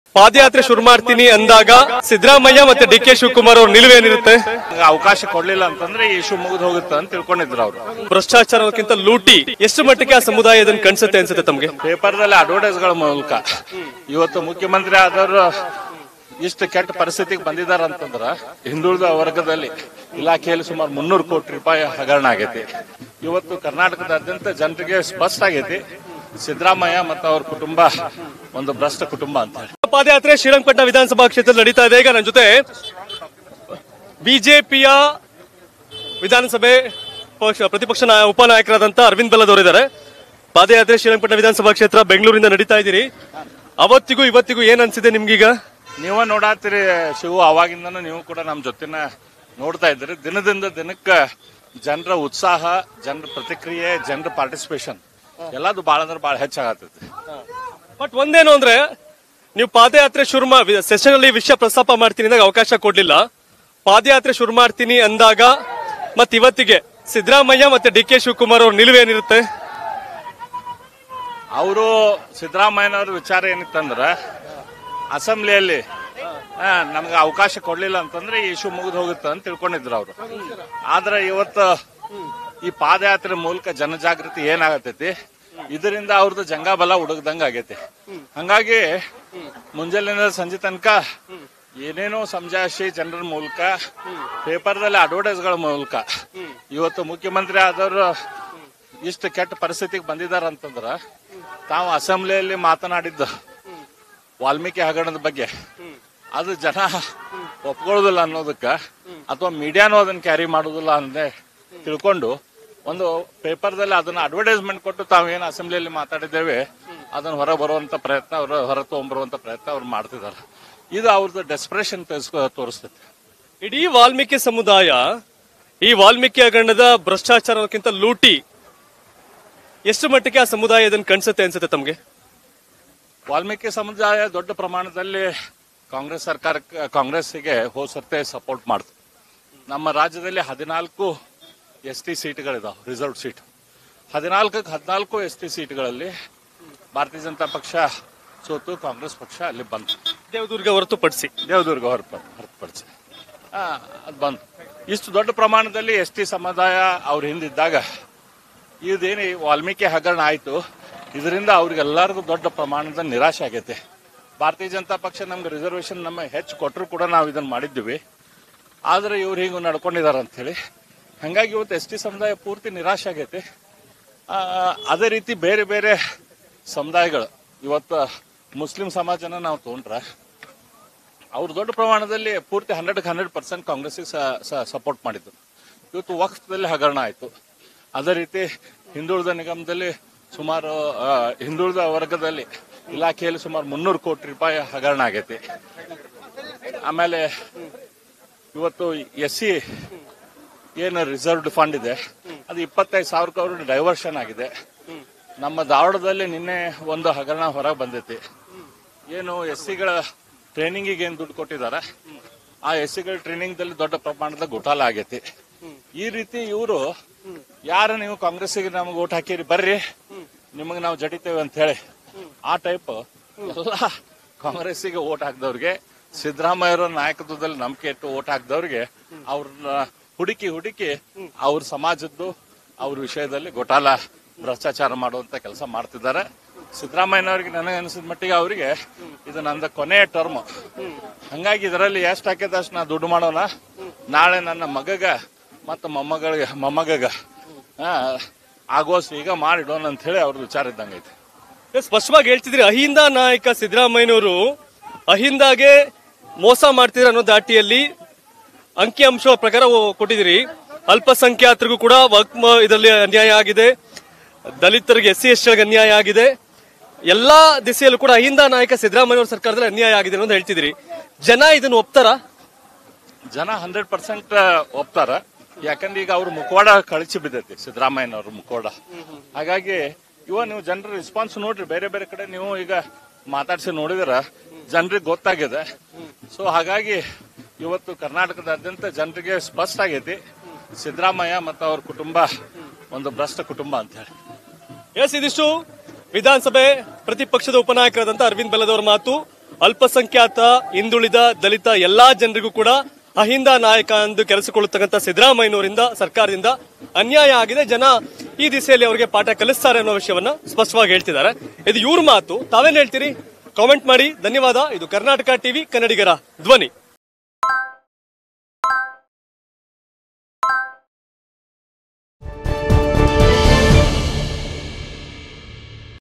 ಪಾದಯಾತ್ರೆ ಶುರು ಮಾಡ್ತೀನಿ ಅಂದಾಗ ಸಿದ್ದರಾಮಯ್ಯ ಮತ್ತೆ ಡಿ ಕೆ ಶಿವಕುಮಾರ್ ಅವ್ರ ನಿಲುವೇನಿರುತ್ತೆ ನಂಗೆ ಅವಕಾಶ ಕೊಡ್ಲಿಲ್ಲ ಅಂತಂದ್ರೆ ಈ ಇಶ್ಯೂ ಮುಗಿದು ಹೋಗುತ್ತೆ ಅಂತ ತಿಳ್ಕೊಂಡಿದ್ರು ಅವರು ಭ್ರಷ್ಟಾಚಾರಕ್ಕಿಂತ ಲೂಟಿ ಎಷ್ಟು ಮಟ್ಟಿಗೆ ಆ ಸಮುದಾಯ ಇದನ್ನ ಕನ್ಸುತ್ತೆ ಅನ್ಸುತ್ತೆ ತಮ್ಗೆ ಪೇಪರ್ದಲ್ಲಿ ಅಡ್ವರ್ಟೈಸ್ಗಳ ಮೂಲಕ ಇವತ್ತು ಮುಖ್ಯಮಂತ್ರಿ ಆದವರು ಇಷ್ಟು ಕೆಟ್ಟ ಪರಿಸ್ಥಿತಿಗೆ ಬಂದಿದ್ದಾರೆ ಅಂತಂದ್ರ ಹಿಂದುಳಿದ ವರ್ಗದಲ್ಲಿ ಇಲಾಖೆಯಲ್ಲಿ ಸುಮಾರು ಮುನ್ನೂರು ಕೋಟಿ ರೂಪಾಯಿ ಹಗರಣ ಆಗೈತಿ ಇವತ್ತು ಕರ್ನಾಟಕದಾದ್ಯಂತ ಜನರಿಗೆ ಸ್ಪಷ್ಟ ಆಗೈತಿ ಸಿದ್ದರಾಮಯ್ಯ ಮತ್ತು ಅವ್ರ ಕುಟುಂಬ ಒಂದು ಭ್ರಷ್ಟ ಕುಟುಂಬ ಅಂತ ಹೇಳಿ ಪಾದಯಾತ್ರೆ ಶ್ರೀರಂಗಪಟ್ಟಣ ವಿಧಾನಸಭಾ ಕ್ಷೇತ್ರದಲ್ಲಿ ನಡೀತಾ ಇದೆ ಈಗ ನನ್ನ ಜೊತೆ ಬಿಜೆಪಿಯ ವಿಧಾನಸಭೆ ಪಕ್ಷ ಪ್ರತಿಪಕ್ಷ ನಾಯ- ಉಪನಾಯಕರಾದಂತ ಅರವಿಂದ್ ಬೆಲ್ಲದವರಿದ್ದಾರೆ ಪಾದಯಾತ್ರೆ ಶ್ರೀರಂಗಪಟ್ಟಣ ವಿಧಾನಸಭಾ ಕ್ಷೇತ್ರ ಬೆಂಗಳೂರಿಂದ ನಡೀತಾ ಇದ್ದೀರಿ ಅವತ್ತಿಗೂ ಇವತ್ತಿಗೂ ಏನ್ ಅನ್ಸಿದೆ ನಿಮ್ಗೀಗ ನೀವ ನೋಡಾತಿರಿ ಶಿವು ಅವಾಗಿಂದನೂ ನೀವು ಕೂಡ ನಮ್ಮ ಜೊತೆನ ನೋಡ್ತಾ ಇದ್ದೀರಿ ದಿನದಿಂದ ದಿನಕ್ಕ ಜನರ ಉತ್ಸಾಹ ಜನರ ಪ್ರತಿಕ್ರಿಯೆ ಜನರ ಪಾರ್ಟಿಸಿಪೇಷನ್ ಎಲ್ಲದು ಬಾಳ ಅಂದ್ರೆ ಬಾಳ ಹೆಚ್ಚಾಗತೈತಿ ಬಟ್ ಒಂದೇನು ಅಂದ್ರೆ ನೀವು ಪಾದಯಾತ್ರೆ ಶುರು ಸೆಷನ್ ಅಲ್ಲಿ ವಿಷಯ ಪ್ರಸ್ತಾಪ ಮಾಡ್ತೀನಿ ಅಂದಾಗ ಅವಕಾಶ ಕೊಡ್ಲಿಲ್ಲ ಪಾದಯಾತ್ರೆ ಶುರು ಮಾಡ್ತೀನಿ ಅಂದಾಗ ಮತ್ ಇವತ್ತಿಗೆ ಸಿದ್ದರಾಮಯ್ಯ ಮತ್ತೆ ಡಿ ಕೆ ಶಿವಕುಮಾರ್ ಅವ್ರ ನಿಲುವೇನಿರುತ್ತೆ ಅವರು ಸಿದ್ದರಾಮಯ್ಯನವ್ರ ವಿಚಾರ ಏನಿತ್ತಂದ್ರ ಅಸೆಂಬ್ಲಿಯಲ್ಲಿ ನಮ್ಗೆ ಅವಕಾಶ ಕೊಡ್ಲಿಲ್ಲ ಅಂತಂದ್ರೆ ಈ ಇಶ್ಯೂ ಮುಗಿದು ಹೋಗುತ್ತೆ ಅಂತ ತಿಳ್ಕೊಂಡಿದ್ರು ಅವರು ಆದ್ರೆ ಇವತ್ತು ಈ ಪಾದಯಾತ್ರೆ ಮೂಲಕ ಜನಜಾಗೃತಿ ಏನಾಗತೈತಿ ಇದರಿಂದ ಅವ್ರದ್ದು ಜಂಗಾಬಲ ಹುಡುಗದಂಗ ಆಗೈತಿ ಹಂಗಾಗಿ ಮುಂಜಾನೆ ಸಂಜೆ ತನಕ ಏನೇನೋ ಸಮಜಾಯಿಷಿ ಜನರ ಮೂಲಕ ಪೇಪರ್ದಲ್ಲಿ ಅಡ್ವರ್ಟೈಸ್ಗಳ ಮೂಲಕ ಇವತ್ತು ಮುಖ್ಯಮಂತ್ರಿ ಆದವರು ಇಷ್ಟು ಕೆಟ್ಟ ಪರಿಸ್ಥಿತಿಗೆ ಬಂದಿದ್ದಾರೆ ಅಂತಂದ್ರ ತಾವು ಅಸೆಂಬ್ಲಿಯಲ್ಲಿ ಮಾತನಾಡಿದ್ದು ವಾಲ್ಮೀಕಿ ಹಗರಣದ ಬಗ್ಗೆ ಅದು ಜನ ಒಪ್ಕೊಳ್ಳೋದಿಲ್ಲ ಅನ್ನೋದಕ್ಕ ಅಥವಾ ಮೀಡಿಯಾನು ಅದನ್ನ ಕ್ಯಾರಿ ಮಾಡೋದಿಲ್ಲ ಅಂದೆ ತಿಳ್ಕೊಂಡು ಒಂದು ಪೇಪರ್ದಲ್ಲಿ ಅದನ್ನ ಅಡ್ವರ್ಟೈಸ್ಮೆಂಟ್ ಕೊಟ್ಟು ತಾವೇನು ಅಸೆಂಬ್ಲಿಯಲ್ಲಿ ಮಾತಾಡಿದ್ದೇವೆ ಅದನ್ನ ಹೊರ ಬರುವಂತ ಪ್ರಯತ್ನ ಅವರು ಹೊರ ತಗೊಂಡ್ಬರುವಂತ ಪ್ರಯತ್ನ ಅವ್ರು ಮಾಡ್ತಿದ್ದಾರೆ ಇದು ಅವ್ರದ್ದು ಡೆಸ್ಪ್ರೇಷನ್ ತೋರಿಸ್ತೈತೆ ಇಡೀ ವಾಲ್ಮೀಕಿ ಸಮುದಾಯ ಈ ವಾಲ್ಮೀಕಿ ಹಗರಣದ ಭ್ರಷ್ಟಾಚಾರಕ್ಕಿಂತ ಲೂಟಿ ಎಷ್ಟು ಮಟ್ಟಿಗೆ ಆ ಸಮುದಾಯ ಇದನ್ನ ಕನ್ಸುತ್ತೆ ಅನ್ಸುತ್ತೆ ತಮ್ಗೆ ವಾಲ್ಮೀಕಿ ಸಮುದಾಯ ದೊಡ್ಡ ಪ್ರಮಾಣದಲ್ಲಿ ಕಾಂಗ್ರೆಸ್ ಸರ್ಕಾರಕ್ಕೆ ಕಾಂಗ್ರೆಸ್ಸಿಗೆ ಹೋದ ಸರ್ತೆ ಸಪೋರ್ಟ್ ಮಾಡ್ತು ನಮ್ಮ ರಾಜ್ಯದಲ್ಲಿ ಹದಿನಾಲ್ಕು ಎಸ್ ಟಿ ಸೀಟ್ಗಳಿದಾವೆ ರಿಸರ್ವ್ ಸೀಟ್ ಹದಿನಾಲ್ಕಕ್ಕೆ ಹದಿನಾಲ್ಕು ಎಸ್ ಟಿ ಸೀಟ್ಗಳಲ್ಲಿ ಭಾರತೀಯ ಜನತಾ ಪಕ್ಷ ಸೋತು ಕಾಂಗ್ರೆಸ್ ಪಕ್ಷ ಅಲ್ಲಿ ಬಂತು ದೇವದುರ್ಗ ಹೊರತುಪಡಿಸಿ ದೇವದುರ್ಗ ಹೊರತು ಹೊರತುಪಡಿಸಿ ಅದು ಬಂತು ಇಷ್ಟು ದೊಡ್ಡ ಪ್ರಮಾಣದಲ್ಲಿ ಎಸ್ ಟಿ ಸಮುದಾಯ ಅವ್ರ ಹಿಂದಿದ್ದಾಗ ಇದೇನು ಈ ವಾಲ್ಮೀಕಿ ಹಗರಣ ಆಯ್ತು ಇದರಿಂದ ಅವ್ರಿಗೆಲ್ಲರಿಗೂ ದೊಡ್ಡ ಪ್ರಮಾಣದ ನಿರಾಶೆ ಆಗೈತೆ ಭಾರತೀಯ ಜನತಾ ಪಕ್ಷ ನಮ್ಗೆ ರಿಸರ್ವೇಶನ್ ನಮ್ಮ ಹೆಚ್ಚು ಕೊಟ್ಟರು ಕೂಡ ನಾವು ಇದನ್ನ ಮಾಡಿದ್ವಿ ಆದ್ರೆ ಇವ್ರು ಹಿಂಗೆ ನಡ್ಕೊಂಡಿದ್ದಾರೆ ಅಂತ ಹೇಳಿ ಹಂಗಾಗಿ ಇವತ್ತು ಎಸ್ ಟಿ ಸಮುದಾಯ ಪೂರ್ತಿ ನಿರಾಶೆ ಆಗೈತೆ ಆ, ಅದೇ ರೀತಿ ಬೇರೆ ಬೇರೆ ಸಮುದಾಯಗಳು ಇವತ್ತು ಮುಸ್ಲಿಂ ಸಮಾಜನ ನಾವು ತಗೊಂಡ್ರೆ ಅವ್ರು ದೊಡ್ಡ ಪ್ರಮಾಣದಲ್ಲಿ ಪೂರ್ತಿ ಹಂಡ್ರೆಡ್ ಹಂಡ್ರೆಡ್ ಪರ್ಸೆಂಟ್ ಕಾಂಗ್ರೆಸ್ಗೆ ಸಪೋರ್ಟ್ ಮಾಡಿದ್ರು ಇವತ್ತು ವಕ್ಫದಲ್ಲಿ ಹಗರಣ ಆಯಿತು ಅದೇ ರೀತಿ ಹಿಂದುಳಿದ ನಿಗಮದಲ್ಲಿ ಸುಮಾರು ಆ, ಹಿಂದುಳಿದ ವರ್ಗದಲ್ಲಿ ಇಲಾಖೆಯಲ್ಲಿ ಸುಮಾರು ಮುನ್ನೂರು ಕೋಟಿ ರೂಪಾಯಿ ಹಗರಣ ಆಗೈತಿ ಆಮೇಲೆ ಇವತ್ತು ಎಸ್ ಸಿ ಏನು ರಿಸರ್ವ್ಡ್ ಫಂಡ್ ಇದೆ ಅದು ಇಪ್ಪತ್ತೈದು ಸಾವಿರ ಕೋಟಿ ಡೈವರ್ಷನ್ ಆಗಿದೆ ನಮ್ಮ ಧಾರವಾಡದಲ್ಲಿ ನಿನ್ನೆ ಒಂದು ಹಗರಣ ಹೊರಗೆ ಬಂದೈತಿ ಏನು ಎಸ್ ಸಿಗಳ ಟ್ರೈನಿಂಗಿಗೆ ಏನು ದುಡ್ಡು ಕೊಟ್ಟಿದ್ದಾರೆ ಆ ಎಸ್ ಸಿಗಳ ಟ್ರೈನಿಂಗ್ ದಲ್ಲಿ ದೊಡ್ಡ ಪ್ರಮಾಣದ ಘೋಟಾಲ ಆಗೈತಿ ಈ ರೀತಿ ಇವರು ಯಾರು ನೀವು ಕಾಂಗ್ರೆಸ್ಸಿಗೆ ನಮಗೆ ಓಟ್ ಹಾಕಿರಿ ಬರ್ರಿ ನಿಮಗೆ ನಾವು ಜಡಿತೇವೆ ಅಂತ ಹೇಳಿ ಆ ಟೈಪ್ ಎಲ್ಲ ಕಾಂಗ್ರೆಸ್ಸಿಗೆ ಓಟ್ ಹಾಕಿದವ್ರಿಗೆ ಸಿದ್ದರಾಮಯ್ಯರ ನಾಯಕತ್ವದಲ್ಲಿ ನಂಬಿಕೆ ಇಟ್ಟು ಓಟ್ ಹಾಕಿದವ್ರಿಗೆ ಅವ್ರನ್ನ ಹುಡುಕಿ ಹುಡುಕಿ ಅವ್ರ ಸಮಾಜದ್ದು ಅವ್ರ ವಿಷಯದಲ್ಲಿ ಘೋಟಾಲ ಭ್ರಷ್ಟಾಚಾರ ಮಾಡುವಂತ ಕೆಲಸ ಮಾಡ್ತಿದ್ದಾರೆ ಸಿದ್ದರಾಮಯ್ಯನವ್ರಿಗೆ ನನಗೆ ಅನಿಸಿದ ಮಟ್ಟಿಗೆ ಅವರಿಗೆ ಇದು ನಂದ ಕೊನೆಯ ಟರ್ಮ್ ಹಂಗಾಗಿ ಇದರಲ್ಲಿ ಎಷ್ಟು ಹಾಕಿದ ಅಷ್ಟು ನಾ ದುಡ್ಡು ಮಾಡೋಣ ನಾಳೆ ನನ್ನ ಮಗಗ ಮತ್ತು ಮೊಮ್ಮಗಳಿಗೆ ಮೊಮ್ಮಗಗ ಆ, ಆಗೋಷ್ಟು ಈಗ ಮಾಡಿಡೋಣ ಅಂತ ಹೇಳಿ ಅವ್ರದ್ದು ವಿಚಾರ ಇದ್ದಂಗೈತಿ ಏ, ಸ್ಪಷ್ಟವಾಗಿ ಹೇಳ್ತಿದ್ರಿ ಅಹಿಂದ ನಾಯಕ ಸಿದ್ದರಾಮಯ್ಯನವರು ಅಹಿಂದಾಗೆ ಮೋಸ ಮಾಡ್ತಿದ್ರ ಅನ್ನೋ ದಾಟಿಯಲ್ಲಿ ಅಂಕಿ ಅಂಶ ಪ್ರಕಾರ ಓ- ಕೊಟ್ಟಿದ್ದೀರಿ ಅಲ್ಪಸಂಖ್ಯಾತರಿಗೂ ಕೂಡ ವಕ್ಫ್ ಇದರಲ್ಲಿ ಅನ್ಯಾಯ ಆಗಿದೆ ದಲಿತರಿಗೆ ಎಸ್ ಸಿ ಎಸ್ ಅನ್ಯಾಯ ಆಗಿದೆ ಎಲ್ಲಾ ದಿಸೆಯಲ್ಲೂ ಕೂಡ ಅಹಿಂದ ನಾಯಕ ಸಿದ್ದರಾಮಯ್ಯ ಅವ್ರ ಸರ್ಕಾರದಲ್ಲಿ ಅನ್ಯಾಯ ಆಗಿದೆ ಅನ್ನೋದು ಹೇಳ್ತಿದ್ದೀರಿ ಜನ ಇದನ್ನ ಒಪ್ತಾರಾ ಜನ ಹಂಡ್ರೆಡ್ ಪರ್ಸೆಂಟ್ ಒಪ್ತಾರ ಯಾಕಂದ್ರೆ ಈಗ ಅವ್ರ ಮುಖವಾಡ ಕಳಚಿ ಬಿದ್ದೈತಿ ಸಿದ್ದರಾಮಯ್ಯನವ್ರ ಮುಖವಾಡ ಹಾಗಾಗಿ ಇವ ನೀವು ಜನರ ರೆಸ್ಪಾನ್ಸ್ ನೋಡ್ರಿ ಬೇರೆ ಬೇರೆ ಕಡೆ ನೀವು ಈಗ ಮಾತಾಡ್ಸಿ ನೋಡಿದ್ರ ಜನರಿಗೆ ಗೊತ್ತಾಗಿದೆ ಸೊ ಹಾಗಾಗಿ ಇವತ್ತು ಕರ್ನಾಟಕದಾದ್ಯಂತ ಜನರಿಗೆ ಸ್ಪಷ್ಟ ಆಗೈತಿ ಸಿದ್ದರಾಮಯ್ಯ ಮತ್ತು ಅವ್ರ ಕುಟುಂಬ ಒಂದು ಭ್ರಷ್ಟ ಕುಟುಂಬ ಅಂತ ಹೇಳಿ ಎಸ್ ಇದಿಷ್ಟು ವಿಧಾನಸಭೆ ಪ್ರತಿಪಕ್ಷದ ಉಪನಾಯಕರಾದಂತಹ ಅರವಿಂದ್ ಬೆಲ್ಲದವರ ಮಾತು ಅಲ್ಪಸಂಖ್ಯಾತ ಹಿಂದುಳಿದ ದಲಿತ ಎಲ್ಲಾ ಜನರಿಗೂ ಕೂಡ ಅಹಿಂದ ನಾಯಕ ಎಂದು ಕೆಲಸಕೊಳ್ಳತಕ್ಕಂಥ ಸಿದ್ದರಾಮಯ್ಯನವರಿಂದ ಸರ್ಕಾರದಿಂದ ಅನ್ಯಾಯ ಆಗಿದೆ ಜನ ಈ ದಿಸೆಯಲ್ಲಿ ಅವರಿಗೆ ಪಾಠ ಕಲಿಸ್ತಾರೆ ಅನ್ನೋ ವಿಷಯವನ್ನ ಸ್ಪಷ್ಟವಾಗಿ ಹೇಳ್ತಿದ್ದಾರೆ ಇದು ಇವ್ರ ಮಾತು ತಾವೇನ್ ಹೇಳ್ತೀರಿ ಕಾಮೆಂಟ್ ಮಾಡಿ ಧನ್ಯವಾದ ಇದು ಕರ್ನಾಟಕ ಟಿವಿ ಕನ್ನಡಿಗರ ಧ್ವನಿ